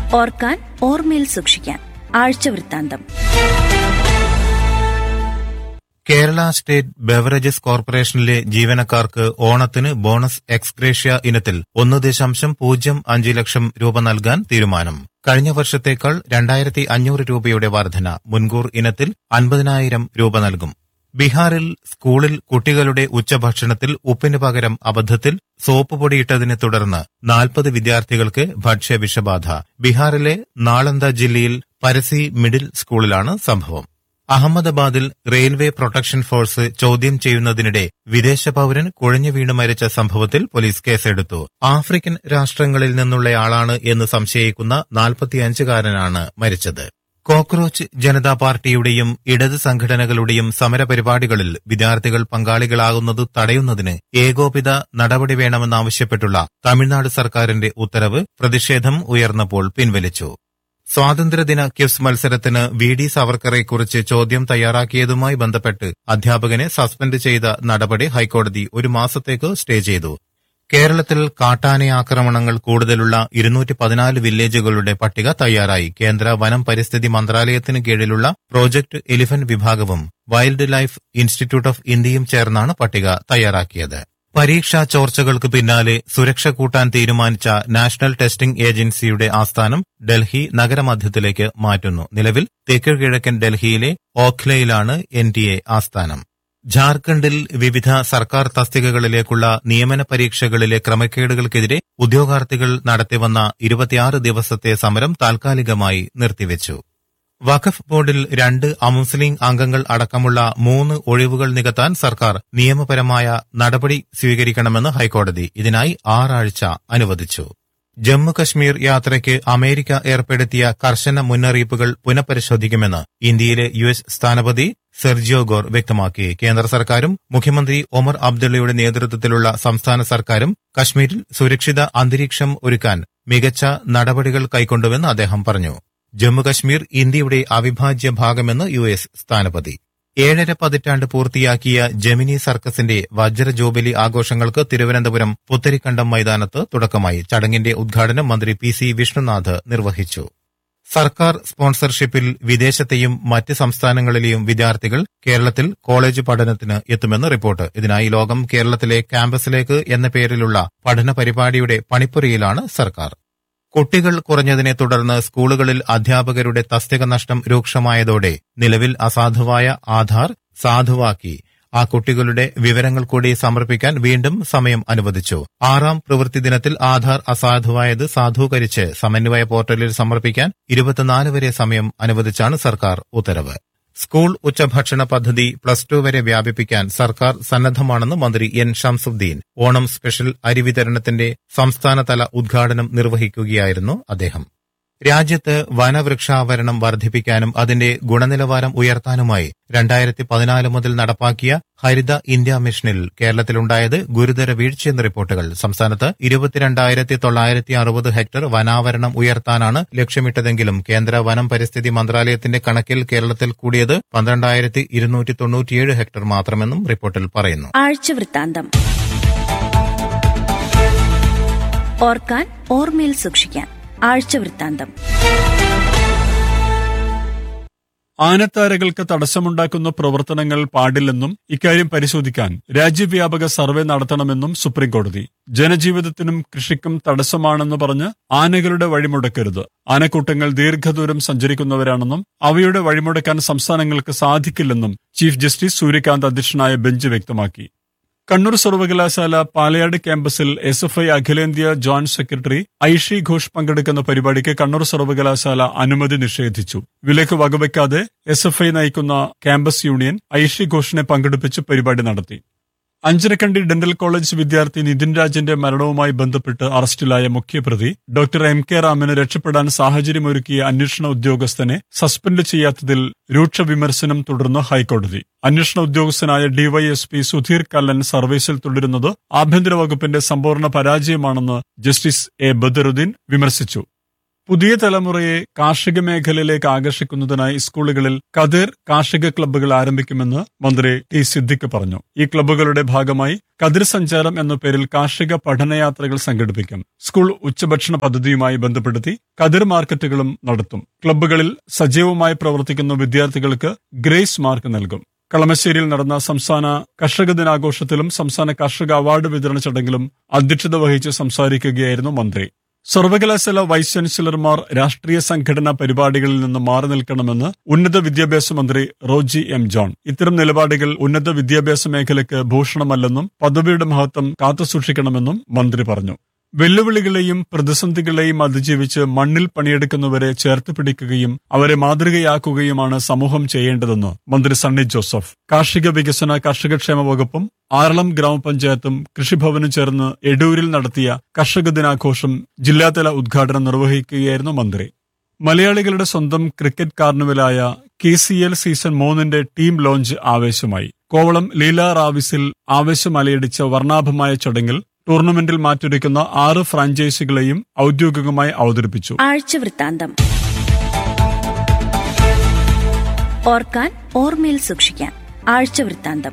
ഓർക്കാൻ ഓർമ്മയിൽ സൂക്ഷിക്കാൻ ആഴ്ചവൃത്താന്തം കേരള സ്റ്റേറ്റ് ബെവറേജസ് കോർപ്പറേഷനിലെ ജീവനക്കാർക്ക് ഓണത്തിന് ബോണസ് എക്സ്ഗ്രേഷ്യ ഇനത്തിൽ ഒന്ന് ദശാംശം പൂജ്യം അഞ്ച് ലക്ഷം രൂപ നൽകാൻ തീരുമാനം കഴിഞ്ഞ വർഷത്തേക്കാൾ രണ്ടായിരത്തി അഞ്ഞൂറ് രൂപയുടെ വർധന മുൻകൂർ ഇനത്തിൽ അൻപതിനായിരം രൂപ നൽകും ബീഹാറിൽ സ്കൂളിൽ കുട്ടികളുടെ ഉച്ചഭക്ഷണത്തിൽ ഉപ്പിന് പകരം അബദ്ധത്തിൽ സോപ്പ് പൊടിയിട്ടതിനെ തുടർന്ന് നാൽപ്പത് വിദ്യാർത്ഥികൾക്ക് ഭക്ഷ്യവിഷബാധ ബീഹാറിലെ നാളന്ദ ജില്ലയിൽ പരസി മിഡിൽ സ്കൂളിലാണ് സംഭവം അഹമ്മദാബാദിൽ റെയിൽവേ പ്രൊട്ടക്ഷൻ ഫോഴ്സ് ചോദ്യം ചെയ്യുന്നതിനിടെ വിദേശ പൌരൻ കുഴഞ്ഞു വീണ് മരിച്ച സംഭവത്തിൽ പോലീസ് കേസെടുത്തു ആഫ്രിക്കൻ രാഷ്ട്രങ്ങളിൽ നിന്നുള്ളയാളാണ് എന്ന് സംശയിക്കുന്ന നാൽപ്പത്തിയഞ്ചുകാരനാണ് മരിച്ചത് കോക്രോച്ച് ജനതാ പാർട്ടിയുടെയും ഇടത് സംഘടനകളുടെയും സമരപരിപാടികളിൽ വിദ്യാർത്ഥികൾ പങ്കാളികളാകുന്നത് തടയുന്നതിന് ഏകോപിത നടപടി വേണമെന്നാവശ്യപ്പെട്ടുള്ള തമിഴ്നാട് സർക്കാരിന്റെ ഉത്തരവ് പ്രതിഷേധം ഉയർന്നപ്പോൾ പിൻവലിച്ചു സ്വാതന്ത്ര്യദിന ക്വിസ് മത്സരത്തിന് വി ഡി സാവർക്കറെക്കുറിച്ച് ചോദ്യം തയ്യാറാക്കിയതുമായി ബന്ധപ്പെട്ട് അധ്യാപകനെ സസ്പെൻഡ് ചെയ്ത നടപടി ഹൈക്കോടതി ഒരു മാസത്തേക്ക് സ്റ്റേ ചെയ്തു കേരളത്തിൽ കാട്ടാന ആക്രമണങ്ങൾ കൂടുതലുള്ള ഇരുന്നൂറ്റി പതിനാല് വില്ലേജുകളുടെ പട്ടിക തയ്യാറായി കേന്ദ്ര വനം പരിസ്ഥിതി മന്ത്രാലയത്തിന് കീഴിലുള്ള പ്രോജക്ട് എലിഫന്റ് വിഭാഗവും വൈൽഡ് ലൈഫ് ഇൻസ്റ്റിറ്റ്യൂട്ട് ഓഫ് ഇന്ത്യയും ചേർന്നാണ് പട്ടിക തയ്യാറാക്കിയത് പരീക്ഷാ ചോർച്ചകൾക്ക് പിന്നാലെ സുരക്ഷ കൂട്ടാൻ തീരുമാനിച്ച നാഷണൽ ടെസ്റ്റിംഗ് ഏജൻസിയുടെ ആസ്ഥാനം ഡൽഹി നഗരമധ്യത്തിലേക്ക് മാറ്റുന്നു നിലവിൽ തെക്കു കിഴക്കൻ ഡൽഹിയിലെ ഓഖ്ലയിലാണ് എൻ ടി എ ആസ്ഥാനം ജാർഖണ്ഡിൽ വിവിധ സർക്കാർ തസ്തികകളിലേക്കുള്ള നിയമന പരീക്ഷകളിലെ ക്രമക്കേടുകൾക്കെതിരെ ഉദ്യോഗാർത്ഥികൾ നടത്തിവന്ന ഇരുപത്തിയാറ് ദിവസത്തെ സമരം താൽക്കാലികമായി നിർത്തിവെച്ചു വഖഫ് ബോർഡിൽ രണ്ട് അമുസ്ലിം അംഗങ്ങൾ അടക്കമുള്ള മൂന്ന് ഒഴിവുകൾ നികത്താൻ സർക്കാർ നിയമപരമായ നടപടി സ്വീകരിക്കണമെന്ന് ഹൈക്കോടതി ഇതിനായി ആറാഴ്ച അനുവദിച്ചു ജമ്മു കശ്മീർ യാത്രയ്ക്ക് അമേരിക്ക ഏർപ്പെടുത്തിയ കർശന മുന്നറിയിപ്പുകൾ പുനഃപരിശോധിക്കുമെന്ന് ഇന്ത്യയിലെ യു എസ് സ്ഥാനപതി സെർജിയോ ഗോർ വ്യക്തമാക്കി കേന്ദ്ര സർക്കാരും മുഖ്യമന്ത്രി ഒമർ അബ്ദുള്ളയുടെ നേതൃത്വത്തിലുള്ള സംസ്ഥാന സർക്കാരും കശ്മീരിൽ സുരക്ഷിത അന്തരീക്ഷം ഒരുക്കാൻ മികച്ച നടപടികൾ കൈക്കൊണ്ടുവെന്ന് അദ്ദേഹം പറഞ്ഞു ജമ്മുകശ്മീർ ഇന്ത്യയുടെ അവിഭാജ്യ ഭാഗമെന്ന് യു എസ് സ്ഥാനപതി ഏഴര പതിറ്റാണ്ട് പൂർത്തിയാക്കിയ ജെമിനി സർക്കസിന്റെ വജ്ര ജൂബിലി ആഘോഷങ്ങൾക്ക് തിരുവനന്തപുരം പുത്തരിക്കണ്ടം മൈതാനത്ത് തുടക്കമായി ചടങ്ങിന്റെ ഉദ്ഘാടനം മന്ത്രി പി സി വിഷ്ണുനാഥ് നിർവഹിച്ചു സർക്കാർ സ്പോൺസർഷിപ്പിൽ വിദേശത്തെയും മറ്റ് സംസ്ഥാനങ്ങളിലെയും വിദ്യാർത്ഥികൾ കേരളത്തിൽ കോളേജ് പഠനത്തിന് എത്തുമെന്ന് റിപ്പോർട്ട് ഇതിനായി ലോകം കേരളത്തിലെ ക്യാമ്പസിലേക്ക് എന്ന പേരിലുള്ള പഠന പരിപാടിയുടെ പണിപ്പുരയിലാണ് സർക്കാർ കുട്ടികൾ കുറഞ്ഞതിനെ തുടർന്ന് സ്കൂളുകളിൽ അധ്യാപകരുടെ തസ്തിക നഷ്ടം രൂക്ഷമായതോടെ നിലവിൽ അസാധുവായ ആധാർ സാധുവാക്കി ആ കുട്ടികളുടെ വിവരങ്ങൾ കൂടി സമർപ്പിക്കാൻ വീണ്ടും സമയം അനുവദിച്ചു ആറാം പ്രവൃത്തി ദിനത്തിൽ ആധാർ അസാധുവായത് സാധൂകരിച്ച് സമന്വയ പോർട്ടലിൽ സമർപ്പിക്കാൻ ഇരുപത്തിനാല് വരെ സമയം അനുവദിച്ചാണ് സർക്കാർ ഉത്തരവ് സ്കൂൾ ഉച്ചഭക്ഷണ പദ്ധതി പ്ലസ് ടു വരെ വ്യാപിപ്പിക്കാൻ സർക്കാർ സന്നദ്ധമാണെന്ന് മന്ത്രി എൻ ഷംസുദ്ദീൻ ഓണം സ്പെഷ്യൽ അരി വിതരണത്തിന്റെ സംസ്ഥാനതല ഉദ്ഘാടനം നിർവഹിക്കുകയായിരുന്നു അദ്ദേഹം രാജ്യത്ത് വനവൃക്ഷാവരണം വർദ്ധിപ്പിക്കാനും അതിന്റെ ഗുണനിലവാരം ഉയർത്താനുമായി രണ്ടായിരത്തി പതിനാല് മുതൽ നടപ്പാക്കിയ ഹരിത ഇന്ത്യ മിഷനിൽ കേരളത്തിലുണ്ടായത് ഗുരുതര വീഴ്ചയെന്ന റിപ്പോർട്ടുകൾ സംസ്ഥാനത്ത് ഇരുപത്തിരണ്ടായിരത്തി തൊള്ളായിരത്തി അറുപത് ഹെക്ടർ വനാവരണം ഉയർത്താനാണ് ലക്ഷ്യമിട്ടതെങ്കിലും കേന്ദ്ര വനം പരിസ്ഥിതി മന്ത്രാലയത്തിന്റെ കണക്കിൽ കേരളത്തിൽ കൂടിയത് പന്ത്രണ്ടായിരത്തി ഇരുന്നൂറ്റി തൊണ്ണൂറ്റിയേഴ് ഹെക്ടർ മാത്രമെന്നും റിപ്പോർട്ടിൽ പറയുന്നു ആഴ്ചവൃത്താന്തം ഓർക്കാൻ ഓർമ്മയിൽ സൂക്ഷിക്കാൻ ആഴ്ചവൃത്താന്തം ആനത്താരകൾക്ക് തടസ്സമുണ്ടാക്കുന്ന പ്രവർത്തനങ്ങൾ പാടില്ലെന്നും ഇക്കാര്യം പരിശോധിക്കാൻ രാജ്യവ്യാപക സർവേ നടത്തണമെന്നും സുപ്രീംകോടതി ജനജീവിതത്തിനും കൃഷിക്കും തടസ്സമാണെന്ന് പറഞ്ഞ് ആനകളുടെ വഴിമുടക്കരുത് ആനക്കൂട്ടങ്ങൾ ദീർഘദൂരം സഞ്ചരിക്കുന്നവരാണെന്നും അവയുടെ വഴിമുടക്കാൻ സംസ്ഥാനങ്ങൾക്ക് സാധിക്കില്ലെന്നും ചീഫ് ജസ്റ്റിസ് സൂര്യകാന്ത് അധ്യക്ഷനായ ബെഞ്ച് വ്യക്തമാക്കി കണ്ണൂർ സർവകലാശാല പാലയാട് ക്യാമ്പസിൽ എസ് എഫ് ഐ അഖിലേന്ത്യാ ജോയിന്റ് സെക്രട്ടറി ഐഷി ഘോഷ് പങ്കെടുക്കുന്ന പരിപാടിക്ക് കണ്ണൂർ സർവകലാശാല അനുമതി നിഷേധിച്ചു വിലക്ക് വകവയ്ക്കാതെ എസ് എഫ് ഐ നയിക്കുന്ന ക്യാമ്പസ് യൂണിയൻ ഐഷി ഘോഷിനെ പങ്കെടുപ്പിച്ച് പരിപാടി നടത്തി അഞ്ചരക്കണ്ടി ഡെന്റൽ കോളേജ് വിദ്യാർത്ഥി നിതിൻ രാജിന്റെ മരണവുമായി ബന്ധപ്പെട്ട് അറസ്റ്റിലായ മുഖ്യപ്രതി ഡോക്ടർ എം കെ രാമന് രക്ഷപ്പെടാൻ സാഹചര്യമൊരുക്കിയ അന്വേഷണ ഉദ്യോഗസ്ഥനെ സസ്പെൻഡ് ചെയ്യാത്തതിൽ രൂക്ഷ വിമർശനം തുടർന്ന് ഹൈക്കോടതി അന്വേഷണ ഉദ്യോഗസ്ഥനായ ഡിവൈഎസ്പി സുധീർ കല്ലൻ സർവീസിൽ തുടരുന്നത് ആഭ്യന്തര വകുപ്പിന്റെ സമ്പൂർണ്ണ പരാജയമാണെന്ന് ജസ്റ്റിസ് എ ബദറുദ്ദീൻ വിമർശിച്ചു പുതിയ തലമുറയെ കാർഷിക മേഖലയിലേക്ക് ആകർഷിക്കുന്നതിനായി സ്കൂളുകളിൽ കതിർ കാർഷിക ക്ലബ്ബുകൾ ആരംഭിക്കുമെന്ന് മന്ത്രി ടി സിദ്ദിഖ് പറഞ്ഞു ഈ ക്ലബ്ബുകളുടെ ഭാഗമായി കതിർ സഞ്ചാരം എന്ന പേരിൽ കാർഷിക പഠനയാത്രകൾ സംഘടിപ്പിക്കും സ്കൂൾ ഉച്ചഭക്ഷണ പദ്ധതിയുമായി ബന്ധപ്പെടുത്തി കതിർ മാർക്കറ്റുകളും നടത്തും ക്ലബ്ബുകളിൽ സജീവമായി പ്രവർത്തിക്കുന്ന വിദ്യാർത്ഥികൾക്ക് ഗ്രേസ് മാർക്ക് നൽകും കളമശ്ശേരിയിൽ നടന്ന സംസ്ഥാന കർഷക ദിനാഘോഷത്തിലും സംസ്ഥാന കർഷക അവാർഡ് വിതരണ ചടങ്ങിലും അധ്യക്ഷത വഹിച്ച് സംസാരിക്കുകയായിരുന്നു മന്ത്രി സർവകലാശാല വൈസ് ചാൻസലർമാർ രാഷ്ട്രീയ സംഘടനാ പരിപാടികളിൽ നിന്ന് മാറി നിൽക്കണമെന്ന് ഉന്നത വിദ്യാഭ്യാസ മന്ത്രി റോജി എം ജോൺ ഇത്തരം നിലപാടുകൾ ഉന്നത വിദ്യാഭ്യാസ മേഖലയ്ക്ക് ഭൂഷണമല്ലെന്നും പദവിയുടെ മഹത്വം കാത്തുസൂക്ഷിക്കണമെന്നും മന്ത്രി പറഞ്ഞു വെല്ലുവിളികളെയും പ്രതിസന്ധികളെയും അതിജീവിച്ച് മണ്ണിൽ പണിയെടുക്കുന്നവരെ ചേർത്ത് പിടിക്കുകയും അവരെ മാതൃകയാക്കുകയുമാണ് സമൂഹം ചെയ്യേണ്ടതെന്ന് മന്ത്രി സണ്ണി ജോസഫ് കാർഷിക വികസന കർഷകക്ഷേമ വകുപ്പും ആറളം ഗ്രാമപഞ്ചായത്തും കൃഷിഭവനും ചേർന്ന് എടൂരിൽ നടത്തിയ കർഷക ദിനാഘോഷം ജില്ലാതല ഉദ്ഘാടനം നിർവഹിക്കുകയായിരുന്നു മന്ത്രി മലയാളികളുടെ സ്വന്തം ക്രിക്കറ്റ് കാർണിവലായ കെ സി എൽ സീസൺ മൂന്നിന്റെ ടീം ലോഞ്ച് ആവേശമായി കോവളം ലീല റാവിസിൽ ആവേശമലയടിച്ച വർണ്ണാഭമായ ചടങ്ങിൽ ടൂർണമെന്റിൽ മാറ്റൊരുക്കുന്ന ആറ് ഫ്രാഞ്ചൈസികളെയും ഔദ്യോഗികമായി അവതരിപ്പിച്ചു ആഴ്ചവൃത്താന്തം ഓർക്കാൻ ഓർമ്മയിൽ സൂക്ഷിക്കാൻ ആഴ്ചവൃത്താന്തം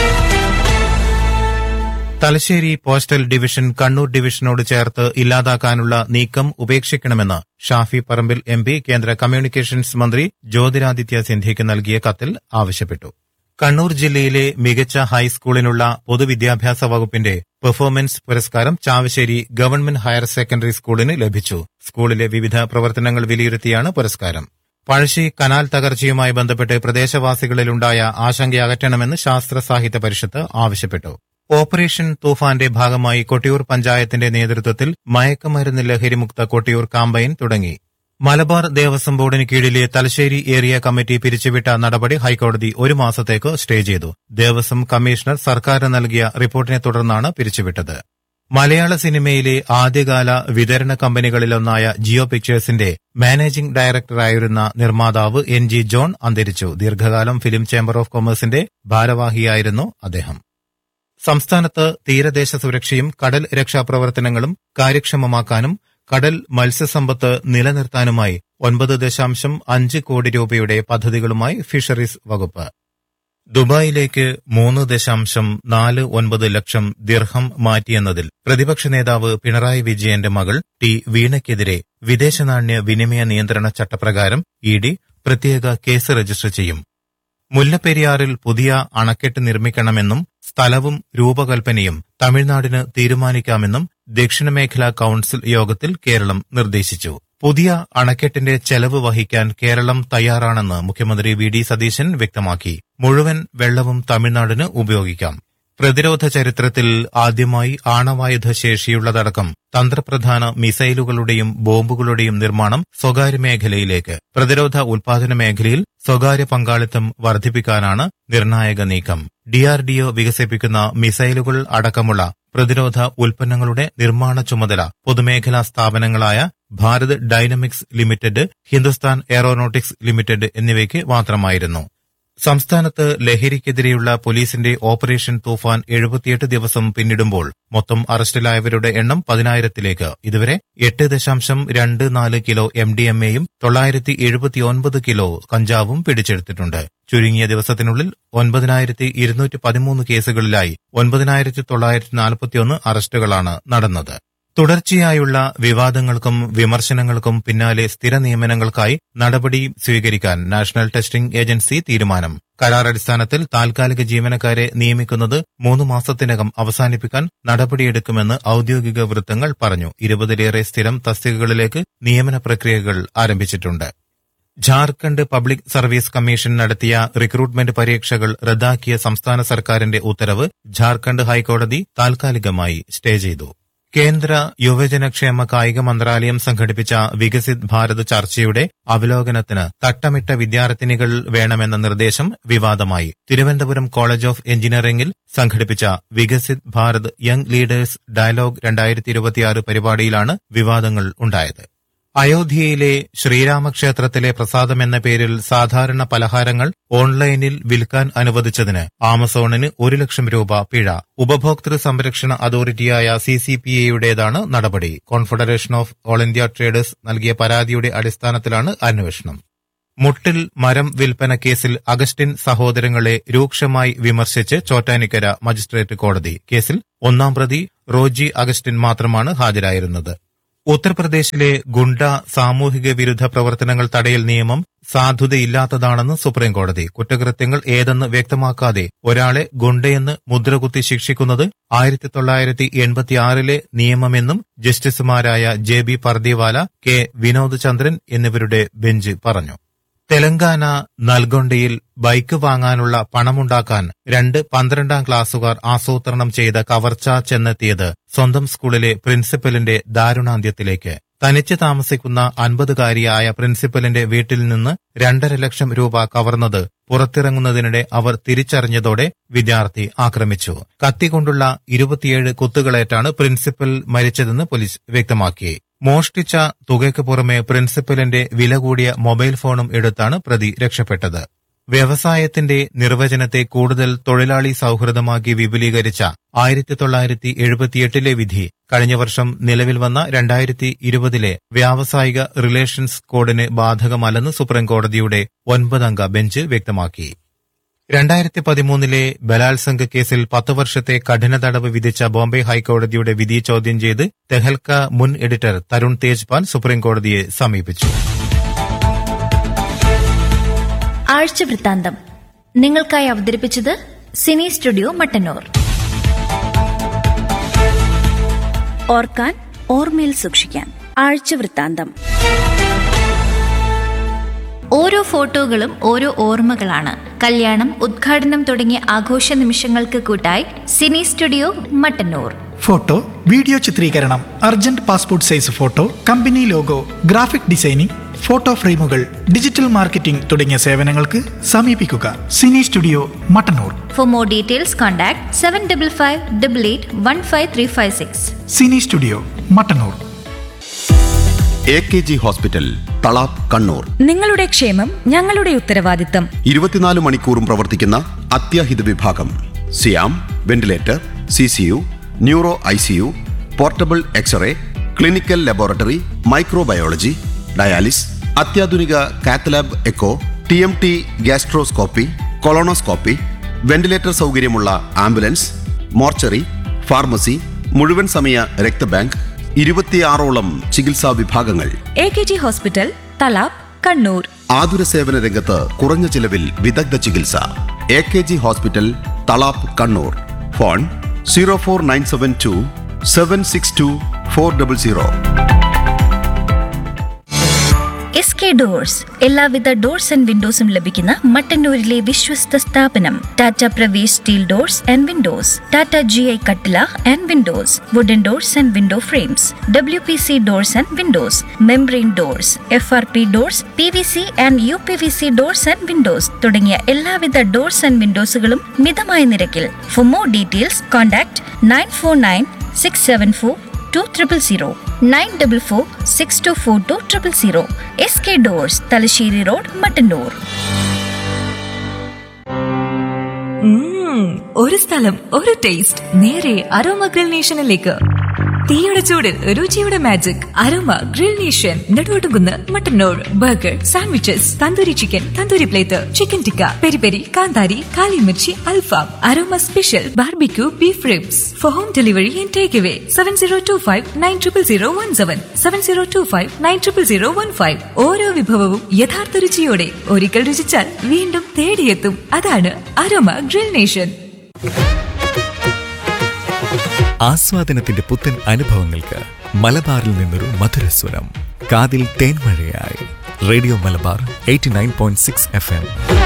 തലശ്ശേരി പോസ്റ്റൽ ഡിവിഷൻ കണ്ണൂർ ഡിവിഷനോട് ചേർത്ത് ഇല്ലാതാക്കാനുള്ള നീക്കം ഉപേക്ഷിക്കണമെന്ന് ഷാഫി പറമ്പിൽ എം പി കേന്ദ്ര കമ്മ്യൂണിക്കേഷൻസ് മന്ത്രി ജ്യോതിരാദിത്യ സിന്ധ്യയ്ക്ക് നൽകിയ കത്തിൽ ആവശ്യപ്പെട്ടു കണ്ണൂർ ജില്ലയിലെ മികച്ച ഹൈസ്കൂളിനുള്ള പൊതുവിദ്യാഭ്യാസ വകുപ്പിന്റെ പെർഫോമൻസ് പുരസ്കാരം ചാവശ്ശേരി ഗവൺമെന്റ് ഹയർ സെക്കൻഡറി സ്കൂളിന് ലഭിച്ചു സ്കൂളിലെ വിവിധ പ്രവർത്തനങ്ങൾ വിലയിരുത്തിയാണ് പുരസ്കാരം പഴശ്ശി കനാൽ തകർച്ചയുമായി ബന്ധപ്പെട്ട് പ്രദേശവാസികളിലുണ്ടായ ആശങ്ക അകറ്റണമെന്ന് ശാസ്ത്ര സാഹിത്യ പരിഷത്ത് ആവശ്യപ്പെട്ടു ഓപ്പറേഷൻ തൂഫാന്റെ ഭാഗമായി കൊട്ടിയൂർ പഞ്ചായത്തിന്റെ നേതൃത്വത്തിൽ മയക്കുമരുന്ന് ലഹരിമുക്ത കൊട്ടിയൂർ കാമ്പയിൻ തുടങ്ങി മലബാർ ദേവസ്വം ബോർഡിന് കീഴിലെ തലശ്ശേരി ഏരിയ കമ്മിറ്റി പിരിച്ചുവിട്ട നടപടി ഹൈക്കോടതി ഒരു മാസത്തേക്ക് സ്റ്റേ ചെയ്തു ദേവസ്വം കമ്മീഷണർ സർക്കാരിന് നൽകിയ റിപ്പോർട്ടിനെ തുടർന്നാണ് പിരിച്ചുവിട്ടത് മലയാള സിനിമയിലെ ആദ്യകാല വിതരണ കമ്പനികളിലൊന്നായ ജിയോ പിക്ചേഴ്സിന്റെ മാനേജിംഗ് ഡയറക്ടറായിരുന്ന നിർമ്മാതാവ് എൻ ജി ജോൺ അന്തരിച്ചു ദീർഘകാലം ഫിലിം ചേംബർ ഓഫ് കൊമേഴ്സിന്റെ ഭാരവാഹിയായിരുന്നു അദ്ദേഹം സംസ്ഥാനത്ത് തീരദേശ സുരക്ഷയും കടൽ രക്ഷാപ്രവർത്തനങ്ങളും കാര്യക്ഷമമാക്കാനും കടൽ മത്സ്യസമ്പത്ത് നിലനിർത്താനുമായി ഒൻപത് ദശാംശം അഞ്ച് കോടി രൂപയുടെ പദ്ധതികളുമായി ഫിഷറീസ് വകുപ്പ് ദുബായിലേക്ക് മൂന്ന് ദശാംശം നാല് ഒൻപത് ലക്ഷം ദിർഹം മാറ്റിയെന്നതിൽ പ്രതിപക്ഷ നേതാവ് പിണറായി വിജയന്റെ മകൾ ടി വീണയ്ക്കെതിരെ വിദേശനാണ്യ വിനിമയ നിയന്ത്രണ ചട്ടപ്രകാരം ഇ ഡി പ്രത്യേക കേസ് രജിസ്റ്റർ ചെയ്യും മുല്ലപ്പെരിയാറിൽ പുതിയ അണക്കെട്ട് നിർമ്മിക്കണമെന്നും സ്ഥലവും രൂപകൽപ്പനയും തമിഴ്നാടിന് തീരുമാനിക്കാമെന്നും ദക്ഷിണമേഖലാ കൌൺസിൽ യോഗത്തിൽ കേരളം നിർദ്ദേശിച്ചു പുതിയ അണക്കെട്ടിന്റെ ചെലവ് വഹിക്കാൻ കേരളം തയ്യാറാണെന്ന് മുഖ്യമന്ത്രി വി ഡി സതീശൻ വ്യക്തമാക്കി മുഴുവൻ വെള്ളവും തമിഴ്നാടിന് ഉപയോഗിക്കാം പ്രതിരോധ ചരിത്രത്തിൽ ആദ്യമായി ആണവായുധ ശേഷിയുള്ളതടക്കം തന്ത്രപ്രധാന മിസൈലുകളുടെയും ബോംബുകളുടെയും നിർമ്മാണം സ്വകാര്യ മേഖലയിലേക്ക് പ്രതിരോധ ഉൽപാദന മേഖലയിൽ സ്വകാര്യ പങ്കാളിത്തം വർദ്ധിപ്പിക്കാനാണ് നിർണായക നീക്കം ഡിആർഡിഒ വികസിപ്പിക്കുന്ന മിസൈലുകൾ അടക്കമുള്ള പ്രതിരോധ ഉൽപ്പന്നങ്ങളുടെ നിർമ്മാണ ചുമതല പൊതുമേഖലാ സ്ഥാപനങ്ങളായ Bharat dynamics limited Hindustan aeronautics limited എന്നിവയ്ക്ക് മാത്രമായിരുന്നു സംസ്ഥാനത്ത് ലഹരിക്കെതിരെയുള്ള പോലീസിന്റെ ഓപ്പറേഷൻ തൂഫാൻ എഴുപത്തിയെട്ട് ദിവസം പിന്നിടുമ്പോൾ മൊത്തം അറസ്റ്റിലായവരുടെ എണ്ണം പതിനായിരത്തിലേക്ക് ഇതുവരെ എട്ട് ദശാംശം രണ്ട് നാല് കിലോ എം ഡി എം എയും തൊള്ളായിരത്തി എഴുപത്തിയൊൻപത് കിലോ കഞ്ചാവും പിടിച്ചെടുത്തിട്ടുണ്ട് ചുരുങ്ങിയ ദിവസത്തിനുള്ളിൽ ഒൻപതിനായിരത്തി ഇരുന്നൂറ്റി പതിമൂന്ന് കേസുകളിലായി ഒൻപതിനായിരത്തി തൊള്ളായിരത്തി നാൽപ്പത്തിയൊന്ന് അറസ്റ്റുകളാണ് നടന്നത് തുടർച്ചയായുള്ള വിവാദങ്ങൾക്കും വിമർശനങ്ങൾക്കും പിന്നാലെ സ്ഥിര നിയമനങ്ങൾക്കായി നടപടി സ്വീകരിക്കാൻ നാഷണൽ ടെസ്റ്റിംഗ് ഏജൻസി തീരുമാനം കരാറടിസ്ഥാനത്തിൽ താൽക്കാലിക ജീവനക്കാരെ നിയമിക്കുന്നത് മൂന്ന് മാസത്തിനകം അവസാനിപ്പിക്കാൻ നടപടിയെടുക്കുമെന്ന് ഔദ്യോഗിക വൃത്തങ്ങൾ പറഞ്ഞു ഇരുപതിലേറെ സ്ഥിരം തസ്തികകളിലേക്ക് നിയമന പ്രക്രിയകൾ ആരംഭിച്ചിട്ടുണ്ട് ജാർഖണ്ഡ് പബ്ലിക് സർവീസ് കമ്മീഷൻ നടത്തിയ റിക്രൂട്ട്മെന്റ് പരീക്ഷകൾ റദ്ദാക്കിയ സംസ്ഥാന സർക്കാരിന്റെ ഉത്തരവ് ജാർഖണ്ഡ് ഹൈക്കോടതി താൽക്കാലികമായി സ്റ്റേ ചെയ്തു കേന്ദ്ര യുവജനക്ഷേമ കായിക മന്ത്രാലയം സംഘടിപ്പിച്ച വികസിത് ഭാരത് ചർച്ചയുടെ അവലോകനത്തിന് തട്ടമിട്ട വിദ്യാർത്ഥിനികൾ വേണമെന്ന നിർദ്ദേശം വിവാദമായി തിരുവനന്തപുരം കോളേജ് ഓഫ് എഞ്ചിനീയറിംഗിൽ സംഘടിപ്പിച്ച Viksit Bharat young leaders dialogue രണ്ടായിരത്തി ഇരുപത്തിയാറ് പരിപാടിയിലാണ് വിവാദങ്ങൾ ഉണ്ടായത് അയോധ്യയിലെ ശ്രീരാമക്ഷേത്രത്തിലെ പ്രസാദം എന്ന പേരിൽ സാധാരണ പലഹാരങ്ങൾ ഓൺലൈനിൽ വിൽക്കാൻ അനുവദിച്ചതിന് ആമസോണിന് ഒരു ലക്ഷം രൂപ പിഴ ഉപഭോക്തൃ സംരക്ഷണ അതോറിറ്റിയായ സി സി പി എയുടേതാണ് നടപടി confederation of all India traders നൽകിയ പരാതിയുടെ അടിസ്ഥാനത്തിലാണ് അന്വേഷണം മുട്ടിൽ മരം വിൽപ്പന കേസിൽ അഗസ്റ്റിൻ സഹോദരങ്ങളെ രൂക്ഷമായി വിമർശിച്ച് ചോറ്റാനിക്കര മജിസ്ട്രേറ്റ് കോടതി കേസിൽ ഒന്നാം പ്രതി റോജി അഗസ്റ്റിൻ മാത്രമാണ് ഹാജരായിരുന്നത് ഉത്തർപ്രദേശിലെ ഗുണ്ട സാമൂഹിക വിരുദ്ധ പ്രവർത്തനങ്ങൾ തടയൽ നിയമം സാധുതയില്ലാത്തതാണെന്ന് സുപ്രീംകോടതി കുറ്റകൃത്യങ്ങൾ ഏതെന്ന് വ്യക്തമാക്കാതെ ഒരാളെ ഗുണ്ടയെന്ന് മുദ്രകുത്തി ശിക്ഷിക്കുന്നത് ആയിരത്തി തൊള്ളായിരത്തി എൺപത്തിയാറിലെ നിയമമെന്നും ജസ്റ്റിസുമാരായ J B Pardiwala K Vinod Chandran എന്നിവരുടെ ബെഞ്ച് പറഞ്ഞു തെലങ്കാന നൽഗൊണ്ടയിൽ ബൈക്ക് വാങ്ങാനുള്ള പണമുണ്ടാക്കാൻ രണ്ട് പന്ത്രണ്ടാം ക്ലാസ്സുകാർ ആസൂത്രണം ചെയ്ത കവർച്ച ചെന്നെത്തിയത് സ്വന്തം സ്കൂളിലെ പ്രിൻസിപ്പലിന്റെ ദാരുണാന്ത്യത്തിലേക്ക് തനിച്ച് താമസിക്കുന്ന അൻപതുകാരിയായ പ്രിൻസിപ്പലിന്റെ വീട്ടിൽ നിന്ന് രണ്ടര ലക്ഷം രൂപ കവർന്നത് പുറത്തിറങ്ങുന്നതിനിടെ അവർ തിരിച്ചറിഞ്ഞതോടെ വിദ്യാർത്ഥി ആക്രമിച്ചു കത്തികൊണ്ടുള്ള ഇരുപത്തിയേഴ് കുത്തുകളേറ്റാണ് പ്രിൻസിപ്പൽ മരിച്ചതെന്ന് പോലീസ് വ്യക്തമാക്കി മോഷ്ടിച്ച തുകയ്ക്ക് പുറമെ പ്രിൻസിപ്പലിന്റെ വില കൂടിയ മൊബൈൽ ഫോണും എടുത്താണ് പ്രതി രക്ഷപ്പെട്ടത് വ്യവസായത്തിന്റെ നിർവചനത്തെ കൂടുതൽ തൊഴിലാളി സൌഹൃദമാക്കി വിപുലീകരിച്ച ആയിരത്തി തൊള്ളായിരത്തി എഴുപത്തിയെട്ടിലെ വിധി കഴിഞ്ഞ വർഷം നിലവിൽ വന്ന രണ്ടായിരത്തി ഇരുപതിലെ വ്യാവസായിക റിലേഷൻസ് കോഡിന് ബാധകമല്ലെന്ന് സുപ്രീംകോടതിയുടെ ഒൻപതംഗ ബെഞ്ച് വ്യക്തമാക്കി രണ്ടായിരത്തി പതിമൂന്നിലെ ബലാത്സംഗ കേസിൽ പത്ത് വർഷത്തെ കഠിന തടവ് വിധിച്ച ബോംബെ ഹൈക്കോടതിയുടെ വിധി ചോദ്യം ചെയ്ത് തെഹൽക്ക മുൻ എഡിറ്റർ തരുൺ തേജ്പാൽ സുപ്രീംകോടതിയെ സമീപിച്ചു ആഴ്ച വൃത്താന്തം നിങ്ങൾക്കായി അവതരിപ്പിച്ചത് സിനി സ്റ്റുഡിയോ മട്ടന്നൂർ ഓർക്കാൻ ഓർമ്മയിൽ സൂക്ഷിക്കാൻ ആഴ്ച വൃത്താന്തം ഓരോ ഫോട്ടോകളും ഓരോ ഓർമ്മകളാണ് കല്യാണം ഉദ്ഘാടനം തുടങ്ങിയ ആഘോഷ നിമിഷങ്ങൾക്ക് കൂട്ടായി cine studio Mattannur photo video ചിത്രീകരണം urgent passport size photo company logo graphic designing photo ഫ്രെയിമുകൾ ഡിജിറ്റൽ മാർക്കറ്റിംഗ് തുടങ്ങിയ സേവനങ്ങൾക്ക് സമീപിക്കുക cine studio Mattannur for more details contact seven double five double eight one five three five six cine studio Mattannur A K G hospital Thalap Kannur നിങ്ങളുടെ ക്ഷേമം ഞങ്ങളുടെ ഉത്തരവാദിത്തം ഇരുപത്തിനാല് മണിക്കൂറും പ്രവർത്തിക്കുന്ന അത്യാഹിത വിഭാഗം സിയാം ventilator C C U neuro I C U portable x-ray clinical laboratory microbiology dialysis അത്യാധുനിക cath lab echo T M T gastroscopy colonoscopy ventilator സൗകര്യമുള്ള ആംബുലൻസ് മോർച്ചറി ഫാർമസി മുഴുവൻ സമയ രക്തബാങ്ക് ഇരുപത്തിയാറോളം ചികിത്സാ വിഭാഗങ്ങൾ A K G hospital Thalap Kannur ആതുര സേവന രംഗത്ത് കുറഞ്ഞ ചിലവിൽ വിദഗ്ധ ചികിത്സ A K G hospital Thalap Kannur phone zero four nine seven two seven six two four double zero S K doors എല്ലാവിധ ഡോർസ് ആൻഡ് വിൻഡോസും ലഭിക്കുന്ന മട്ടന്നൂരിലെ വിശ്വസ്ത സ്ഥാപനം Tata Pravesh steel doors and windows Tata G I കട്ടില and windows wooden doors and window frames W P C doors and windows membrane doors F R P doors P V C and U P V C doors and windows തുടങ്ങിയ എല്ലാവിധ doors and വിൻഡോസുകളും മിതമായ നിരക്കിൽ for more details contact nine four nine six seven four two triple zero nine double four six two four two triple zero S K doors Thalassery road Mattannur ഉം, ഒരു സ്ഥലം ഒരു taste നേരെ അരോമ ഗ്രിൽ നേഷനിലേക്ക് തീയുടെ ചൂടിൽ രുചിയുടെ magic aroma grill nation Neduvattukunnu Mattannur burger sandwiches tandoori chicken tandoori plate chicken tikka peri peri കാന്താരി കാലിമിർച്ചി അൽഫാം aroma special barbecue beef ribs for home delivery and take away seven zero two five nine triple zero one seven seven zero two five nine triple zero one five ഓരോ വിഭവവും യഥാർത്ഥ രുചിയോടെ ഒരിക്കൽ രുചിച്ചാൽ വീണ്ടും തേടിയെത്തും അതാണ് aroma grill nation ആസ്വാദനത്തിന്റെ പുത്തൻ അനുഭവങ്ങൾക്ക് മലബാറിൽ നിന്നൊരു മധുരസ്വരം കാതിൽ തേൻമഴയായി radio Malabar eighty nine point six F M